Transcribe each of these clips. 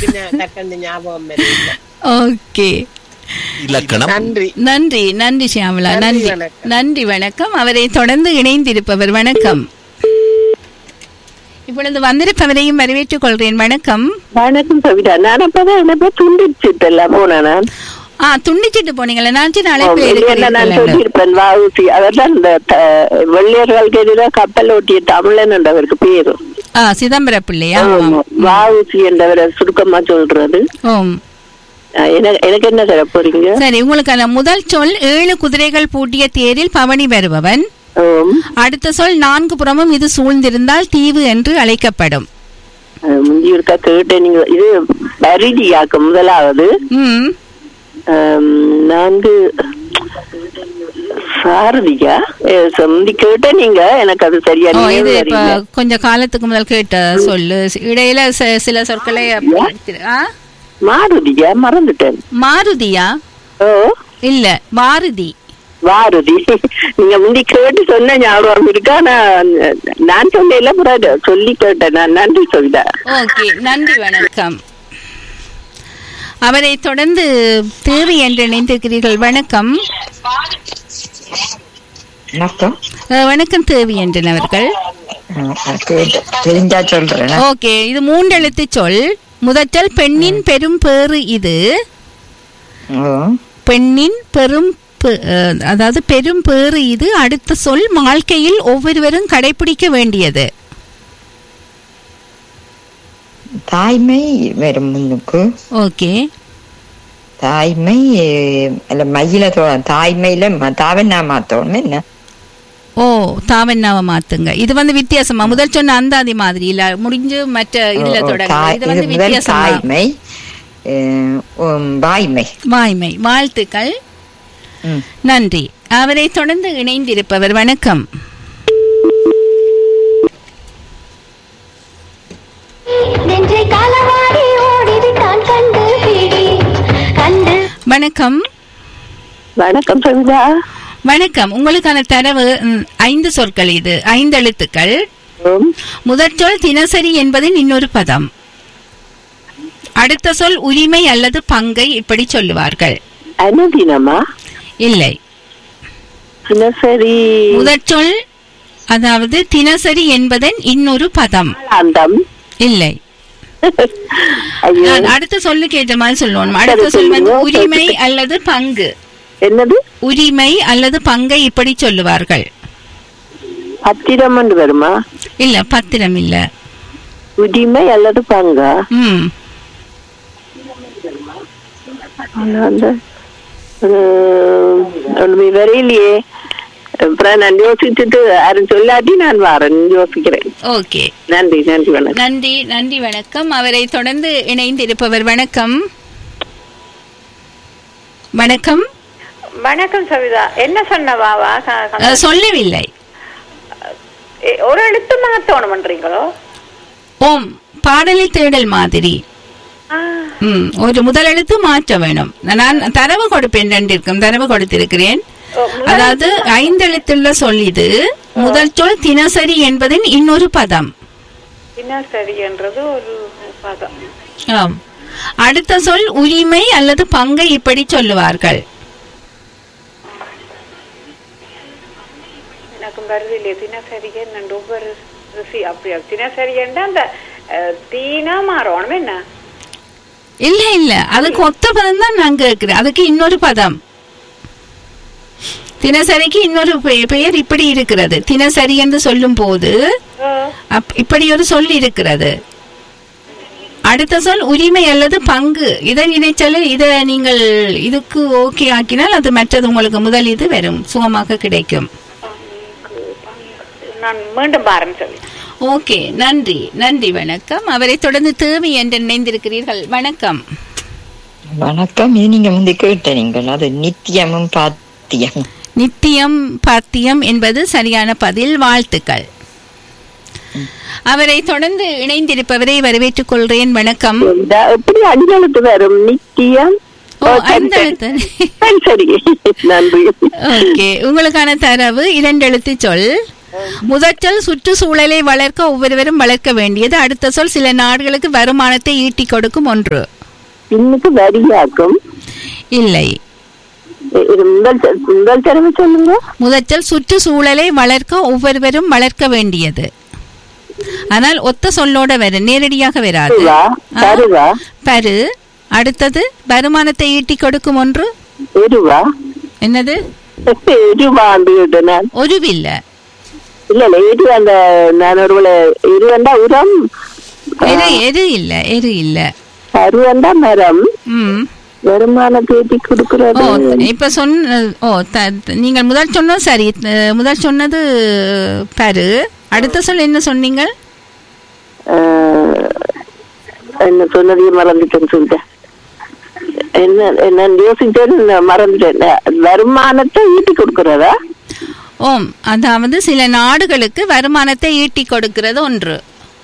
பின்ன டக்குன்னு ஞாபகம் வரல ஓகே இலக்கணம் நன்றி நன்றி நன்றி ஷியாமலா நன்றி, நன்றி வணக்கம். நன்றி வணக்கம் அவரை தொடர்ந்து இணைந்திருப்பவர் வணக்கம் இப்பொழுது வந்திருப்பவரையும் வரவேற்றுக் கொள்கிறேன் வணக்கம் வணக்கம் கவிதா நான் அப்பதான் என்ன துண்டிச்சுட்டல போனேன் நான் ஆ துண்டிச்சிட்டு போனீங்களா நான் சின்ன அழைப்பு இல்லைன்னா நான் எடுக்கிறீர்கள் சொல்லியிருப்பேன் வாவுசி அவர்தான் இந்த த- வெள்ளையர்களுக்கு எதிராக கப்பல் ஓட்டிய தமிழன் என்றவருக்கு பேரு ஆ சிதம்பர பிள்ளையா ஆமாம். வாவுசி என்றவரை சுருக்கமா சொல்றது ஓம் அஹ் எனக்கு எனக்கு என்ன தர போறீங்க சரி உங்களுக்கான முதல் சொல் ஏழு குதிரைகள் பூட்டிய தேரில் பவனி வருபவன் ஆம். அடுத்த சொல் நான்கு புறமும் இது சூழ்ந்திருந்தால் தீவு என்று அழைக்கப்படும் அஹ் முந்தி இருக்கா கேட்டேன் நீங்க இது பரிதியாக்கு முதலாவது ம் ஆம், நான்கு சாரதியா அஹ் ச- முந்தி கேட்டேன் நீங்க எனக்கு அது சரியா ஓ நினைவு இது இப்ப வரல. கொஞ்ச காலத்துக்கு முதல் கேட்ட சொல்லு இடையில ச- சில சொற்களை ஆ? மாருதியா மறந்துட்டேன் மாருதியா ஓ இல்ல பாரதி வாருதி நீங்க முந்தி கேட்டு சொன்ன ஞாபகம் இருக்கா நான் நான் சொன்னேன்ல புறாது சொல்லி கேட்டேன் நான் நன்றி சொல்லிட்டேன் ஓகே நன்றி வணக்கம் அவரை தொடர்ந்து தேவி என்று இணைந்திருக்கிறீர்கள் வணக்கம் வணக்கம் அஹ், வணக்கம் தேவி என்றன் அவர்கள் ம், கேட்டு- தெரிஞ்சா சொல்றேன் ஓகே இது மூன்றெழுத்து சொல் முதற்றல் பெண்ணின் பெரும் பேறு இது ம், பெண்ணின் பெரும் பெ- அஹ், அதாவது பெரும் பேறு இது அடுத்த சொல் வாழ்க்கையில் ஒவ்வொருவரும் கடைபிடிக்க வேண்டியது தாய்மை வரும் முன்னுக்கு ஓகே தாய்மை இல்ல மயில தோ தாய்மையில ம- தாவண்ணா மாத்தோணும் என்ன ஓ தாவண்ணாவை மாத்துங்க இது வந்து வித்தியாசமா முதல் சொன்ன அந்தாதி மாதிரி இல்ல முடிஞ்சு மற்ற இதுல ஓ, ஓ, தொடங்க தாய்- இது இது வந்து முதல் வித்தியாசமா தாய்மை அஹ், உம், வாய்மை வாய்மை வாழ்த்துக்கள் ம். நன்றி அவரை தொடர்ந்து இணைந்திருப்பவர் வணக்கம் நெஞ்சை காலவாரி ஓடிவிட்டான் கண்டு பிடி கண்டு வணக்கம் வணக்கம் சவிதா வணக்கம் உங்களுக்கான தரவு ம், ஐந்து சொற்கள் இது ஐந்து எழுத்துக்கள் ஓம். முதற் சொல் தினசரி என்பதின் இன்னொரு பதம் அடுத்த சொல் உரிமை அல்லது பங்கை இப்படி சொல்லுவார்கள் அனுதினமா இல்லை தினசரி முதற் சொல் அதாவது தினசரி என்பதன் இன்னொரு பதம் அந்தம் இல்லை ஐயோ நான் அடுத்த சொல்லுக்கு ஏற்ற மாதிரி சொல்லணும் அடுத்த சரி, சொல் வந்து சொல்லுங்க. உரிமை அல்லது பங்கு என்னது உரிமை அல்லது பங்கை இப்படி சொல்லுவார்கள் பத்திரம் என்று வருமா இல்ல பத்திரம் இல்ல உரிமை அல்லது பங்கா ம் ஆனா அந்த அஹ், ஒண்ணுமே வரையிலையே அப்புறம் நான் யோசிச்சுட்டு யாரும் சொல்லாட்டி நான் வரேன் யோசிக்கிறேன் ஓகே நன்றி நன்றி வணக்கம் நன்றி நன்றி வணக்கம் அவரை தொடர்ந்து இணைந்திருப்பவர் வணக்கம் வணக்கம் வணக்கம் சவிதா என்ன சொன்னவாவா க- க- அஹ், சொல்லவில்லை எ- ஒரு எழுத்து மாத்தணும் பண்றீங்களோ ஓம் பாடலை தேடல் மாதிரி ஆ, ம் ஒரு முதல் எழுத்து மாற்ற வேணும் நான் தரவு கொடுப்பேன் ரெண்டிற்கும் தரவு கொடுத்திருக்கிறேன் ஓ, முதல் அதாவது ஐந்தெழுத்துள்ள சொல் இது முதல் சொல் தினசரி என்பதின் இன்னொரு பதம் தினசரி என்றது ஒரு பதம் ஆம் அடுத்த சொல் உரிமை அல்லது பங்கை இப்படி சொல்லுவார்கள் எனக்கு வருது இல்லையே தினசரி என்ன ஒவ்வொரு ருசி அப்படியா தினசரி என்றா அந்த அஹ், தீனா மாறணும் என்ன இல்ல இல்ல அதுக்கு ஒத்த பதம் தான் நான் கேட்கிறேன் அதுக்கு இன்னொரு பதம் தினசரிக்கு இன்னொரு பெ- பெயர் இப்படி இருக்கிறது தினசரி என்று சொல்லும் போது ஓ, அப்- இப்படி ஒரு சொல் இருக்கிறது அடுத்த சொல் உரிமை அல்லது பங்கு இதை இணைச்சல் இதை நீங்கள் இதுக்கு ஓகே ஆக்கினால் அது மற்றது உங்களுக்கு முதல் இது வரும் சுகமாக கிடைக்கும் நான் மீண்டும் பாருன்னு சொல்லி ஓகே நன்றி நன்றி வணக்கம் அவரை தொடர்ந்து தேவி என்று நினைந்திருக்கிறீர்கள் வணக்கம் வணக்கம் இது நீங்க முந்தி கேட்ட நீங்கள் அது நித்தியமும் பாத்தியம் நித்தியம் பாத்தியம் என்பது சரியான பதில் வாழ்த்துக்கள் அவரை தொடர்ந்து இணைந்திருப்பவரை வரவேற்றுக் கொள்கிறேன் வணக்கம் இந்த எப்படி அஞ்செழுத்து வரும் நித்தியம் ஓ ஓ, சரி, அந்த சரி. எழுத்து சரி சரி நன்றி ஓகே உங்களுக்கான தரவு இரண்டு எழுத்து சொல் முதல் சொல் சுற்றுச்சூழலை வளர்க்க ஒவ்வொருவரும் வளர்க்க வேண்டியது அடுத்த சொல் சில நாடுகளுக்கு வருமானத்தை ஈட்டி கொடுக்கும் ஒன்று இன்னைக்கு வரியாக்கும் இல்லை இ- இது முதல் த- முதல் தடவை சொல்லுங்க முதல் சொல் சுற்றுச்சூழலை வளர்க்க ஒவ்வொருவரும் வளர்க்க வேண்டியது ஆனால் ஒத்த சொல்லோட வரும் நேரடியாக வராது பருவா ஆ? பருவா பரு அடுத்தது வருமானத்தை ஈட்டி கொடுக்கும் ஒன்று எருவா என்னது எருவா அந்த நான் ஒருவில்ல இல்ல இல்ல எரு அந்த நான் ஒருவேளை எருவண்டா உரம் எரு எரு இல்ல எரு இல்ல பருவண்டா மரம் ம் வருமானத்தை ஈட்டி ஓ கொடுக்கறது இப்ப சொன்ன ஓ த- த- நீங்கள் முதல் சொன்னது சரி அஹ், முதல் சொன்னது பரு அடுத்த சொல் என்ன சொன்னீங்க ஆஹ், என்ன சொன்னதையும் மறந்துட்டேன்னு சொல்லிட்டேன் என்ன என்ன யோசிச்சேன்னு நான் மறந்துட்டேன் வருமானத்தை ஈட்டி கொடுக்கறதா ஓம் அதாவது சில நாடுகளுக்கு வருமானத்தை ஈட்டி கொடுக்கிறது ஒன்று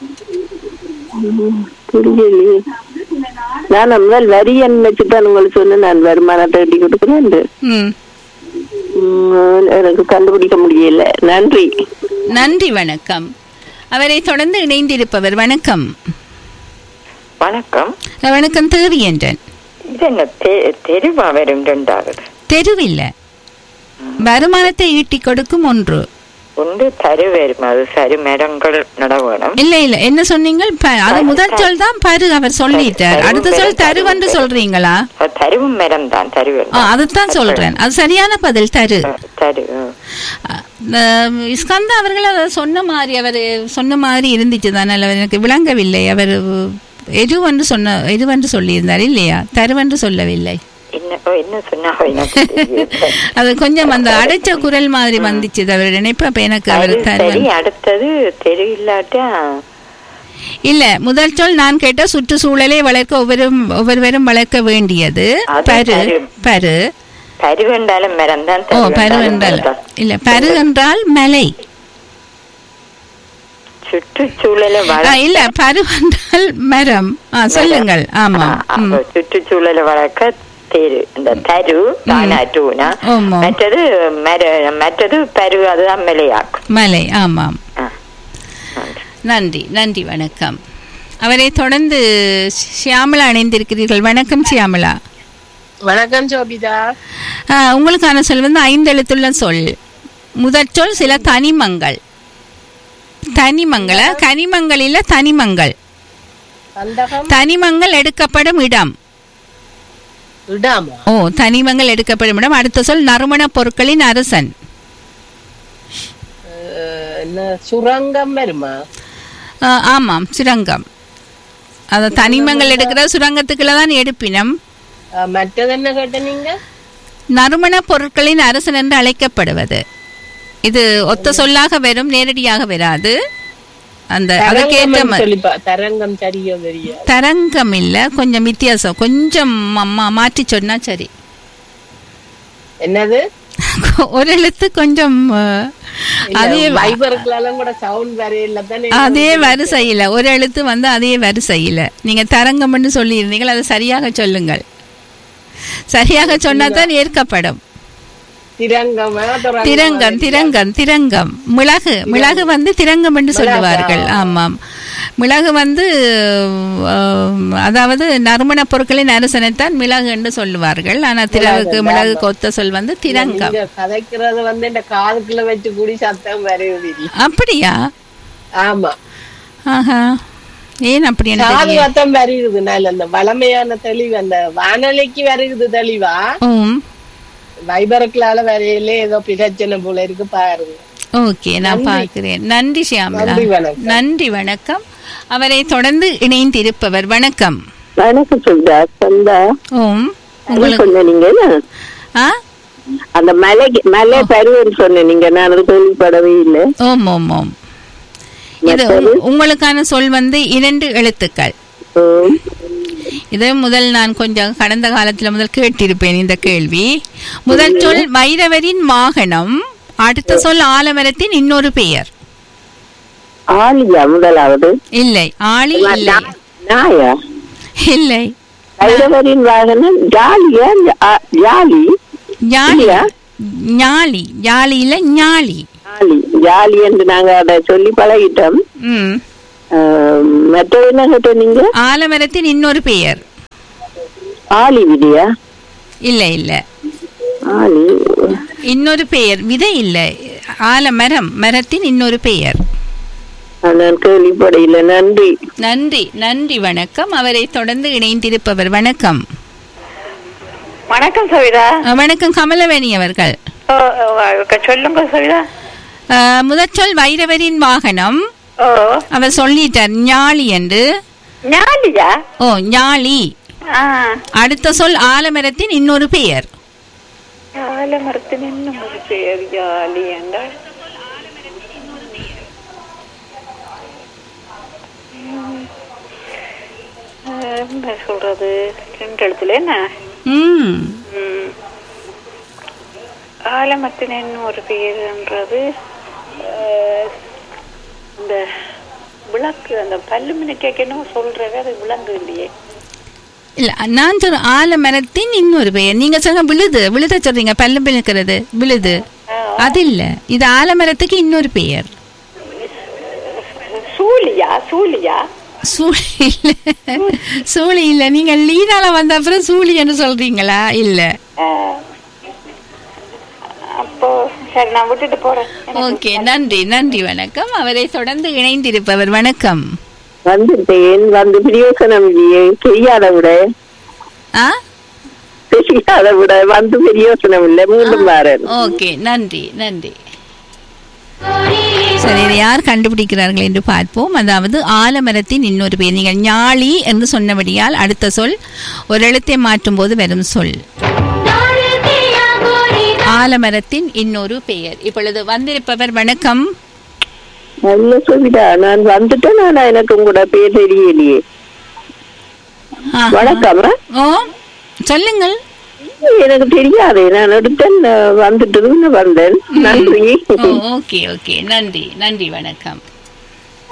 புரியலையே நான் முதல் வரி நினைச்சுதான் உங்களுக்கு சொன்னேன் நான் வருமானத்தை ஈட்டி கொடுக்குறேன் ம் எனக்கு கண்டுபிடிக்க முடியல நன்றி நன்றி வணக்கம் அவரை தொடர்ந்து இணைந்திருப்பவர் வணக்கம் வணக்கம் வணக்கம் தேவி என்றன் இது என்ன தெ- தெருவா வரும் ரெண்டாவது தெருவில்ல வருமானத்தை ஈட்டி கொடுக்கும் ஒன்று ஒன்று தரு வரும் அது சரி மரங்கள் நட வேணும் இல்ல இல்ல என்ன சொன்னீங்க ப- அது முதல் சொல் தான் பரு அவர் சொல்லிட்டார் அடுத்த சொல் தருவன்று சொல்றீங்களா அது தருவும் மரம் தான் தரு ஆ, வரும் அதுதான் சொல்றேன் அது சரியான பதில் தரு தரு ஆ. அஹ், இஸ்கந்தா அவர்கள் அதை சொன்ன மாதிரி அவர் சொன்ன மாதிரி இருந்துச்சு தானே எனக்கு விளங்கவில்லை அவர் எதுவென்று சொன்ன எதுவென்று சொல்லியிருந்தார் இல்லையா தருவென்று சொல்லவில்லை என்ன ஓ, என்ன சொன்னா எனக்கு தெரியல. அது கொஞ்சம் அந்த அடைச்ச குரல் மாதிரி வந்துச்சு அவர் நினைப்பு அப்ப எனக்கு அவர் அது சரி தருவன் அடுத்தது தெரு இல்லாட்டா இல்ல முதல் சொல் நான் கேட்ட சுற்றுச்சூழலை வளர்க்க ஒவ்வொரும் ஒவ்வொருவரும் வளர்க்க வேண்டியது அது பரு தரு. பரு பரு வேண்டாலும் மரம் தான் ஓ தரு பரு வேண்டாலும் என்றால் மரம் தான். இல்ல பரு என்றால் மலை சுற்றுச்சூழலை ஆ, வளர்க்க இல்ல பரு என்றால் மரம் ஆ, சொல்லுங்கள் ஆமா ஆ, அப்ப சுற்றுச்சூழலை வளர்க்க தெரு இந்த தரு தானா டூனா ஆமா. மற்றது மர மற்றது பரு அதுதான் மலையாக்கும் மலை ஆமாம் ஆ. நன்றி நன்றி வணக்கம் அவரை தொடர்ந்து ஷியாமலா இணைந்திருக்கிறீர்கள் வணக்கம் ஷியாமலா வணக்கம் சோபிதா ஆ, உங்களுக்கான சொல் வந்து ஐந்தெழுத்துள்ள சொல் முதற் சொல் சில தனிமங்கள் தனிமங்கள கனிமங்கள் இல்ல தனிமங்கள் கந்தகம் தனிமங்கள் எடுக்கப்படும் இடம் இடாமா ஓ தனிமங்கள் எடுக்கப்படும் இடம் அடுத்த சொல் நறுமண பொருட்களின் அரசன் அஹ், என்ன சுரங்கம் வருமா ஆ, ஆமாம் சுரங்கம் அது தனிமங்கள் எடுக்கிற சுரங்கத்துக்குள்ள தான் எடுப்பினம் அஹ், மற்றது என்ன கேட்ட நீங்க நறுமண பொருட்களின் அரசன் என்று அழைக்கப்படுவது இது ஒத்த சொல்லாக வரும் நேரடியாக வராது அந்த அதுக்கேற்ற தரங்கம் ம- சொல்லிப்பா தரங்கம் சரியோ தெரியாது தரங்கம் இல்ல கொஞ்சம் வித்தியாசம் கொஞ்சம் மா- மா- மாற்றி சொன்னா சரி என்னது ஒரு எழுத்து கொஞ்சம் அஹ், அதே வைபருக்குலாம் கூட சவுண்ட் வரையில தானே அதே வரிசையில ஒரு எழுத்து வந்து அதே வரிசையில நீங்க தரங்கம்னு சொல்லியிருந்தீங்கள் அதை சரியாக சொல்லுங்கள் சரியாக சொன்னா தான் ஏற்கப்படும் திரங்கமா துரங்கமா? திரங்கம் திரங்கம் திரங்கம் மிளகு மிளகு வந்து திரங்கம் என்று சொல்லுவார்கள் ஆமாம் மிளகு வந்து ஆம், அதாவது நறுமண பொருட்களின் அரசனைத்தான் மிளகு என்று சொல்லுவார்கள் ஆனா திரவுக்கு மிளகு கொத்த சொல் வந்து திரங்கம் நீங்க கதைக்கிறது வந்து இந்த காதுக்குள்ள வச்சு கூடி சத்தம் வரையுது இல்ல அப்படியா ஆமா ஆஹா ஏன் அப்படி எனக்கு காது தெரியல. சத்தம் வருகுது நல்ல அந்த வளமையான தெளிவு அந்த வானொலிக்கு வருகுது தெளிவா ம் வைபருக்குலால வரையில ஏதோ பிரச்சனை போல இருக்கு பாருங்க ஓகே நான் பார்க்கிறேன் நன்றி ஷியாமலா நன்றி, வணக்கம். நன்றி வணக்கம் அவரை தொடர்ந்து இணைந்திருப்பவர் வணக்கம் வணக்கம் சொல்றா சந்தா ஓம் என்ன உங்களுக்கு சொன்ன நீங்க ஆ அந்த மலை மலை பருவன்னு சொன்ன நீங்க நான் அது கேள்விப்படவே இல்லை ஓம் ஓம் ஓம் இது உங்- உங்களுக்கான சொல் வந்து இரண்டு எழுத்துக்கள் ஓம். இது முதல் நான் கொஞ்சம் கடந்த காலத்துல முதல் கேட்டிருப்பேன் இந்த கேள்வி முதல் சொல் வைரவரின் வாகனம் அடுத்த சொல் ஆலமரத்தின் இன்னொரு பெயர் ஆலியா முதலாவது இல்லை ஆளி இல்லை நா- நாயா இல்லை வைரவரின் வாகனம் ஜாலியா ஜா- ஜாலி ஞாலி இல்லையா? ஞாலி ஜாலி இல்ல ஞாலி ஆ, ஜாலி ஜாலி என்று நாங்க அதை சொல்லி பழகிட்டோம் ம் ஆஹ், மற்றது என்ன கேட்ட நீங்க ஆலமரத்தின் இன்னொரு பெயர் ஆலி விதியா இல்ல இல்ல ஆலி இன்னொரு பெயர் விதை இல்ல ஆலமரம் மரத்தின் இன்னொரு பெயர் ஆஹ், நான் கேள்விப்படையில நன்றி நன்றி நன்றி வணக்கம் அவரை தொடர்ந்து இணைந்திருப்பவர் வணக்கம் வணக்கம் சவிதா அஹ், வணக்கம் கமலவேணி அவர்கள் ஓ, ஓ, சொல்லுங்க சவிதா அஹ், முதற்சொல் வைரவரின் வாகனம் ஓ அவர் சொல்லிட்டார் ஞாழி என்று ஞாலியா ஓ ஞாழி ஆ அடுத்த சொல் ஆலமரத்தின் இன்னொரு பெயர் ஆலமரத்தின் இன்னும் ஒரு பேர் ஜாலி என்றால் ம். ஆஹ், என்ன சொல்றது ரெண்டு எழுத்துல என்ன ம் ம். ஆலமரத்தின் இன்னும் ஒரு பேருன்றது ஆஹ், இந்த விளக்கு அந்த பல்லு மின்னு கேட்கணும் சொல்றவே அது விளங்கு இல்லையே இல்ல நான் சொல்ற ஆலமரத்தின் இன்னொரு பெயர் நீங்க சொல்ல விழுது விழுத சொல்றீங்க பல்லு பிழுக்கிறது விழுது அது இல்ல இது ஆலமரத்துக்கு இன்னொரு பெயர் சூலியா சூலியா சூழி இல்ல சூழி இல்ல நீங்க லீனால வந்த அப்புறம் சூழி என்று சொல்றீங்களா இல்ல ஆஹ், அப்போ சரி நான் விட்டுட்டு போறேன் எனக்கு ஓகே நன்றி நன்றி வணக்கம் அவரை தொடர்ந்து இணைந்திருப்பவர் வணக்கம் வந்துட்டேன் வந்து பிரயோசனம் இல்லையே தெரியாத விட ஆ தெரியாத விட வந்து பிரயோசனம் இல்லை மீண்டும் வரேன் ஓகே நன்றி நன்றி சரி இதை யார் கண்டுபிடிக்கிறார்கள் என்று பார்ப்போம் அதாவது ஆலமரத்தின் இன்னொரு பெயர் நீங்கள் ஞாழி என்று சொன்னபடியால் அடுத்த சொல் ஒரு எழுத்தை மாற்றும் போது வரும் சொல் ஆலமரத்தின் இன்னொரு பெயர் இப்பொழுது வந்திருப்பவர் வணக்கம் நல்ல சொல்லிடா நான் வந்துட்டேன் ஆனா எனக்கு உங்களோட பேர் தெரியலையே ஆஹா. வணக்கம் ஓ சொல்லுங்கள் எனக்கு தெரியாது நான் எடுத்தேன் வந்துட்டு வந்தேன் நன்றி ஓ ஓகே ஓகே நன்றி நன்றி வணக்கம்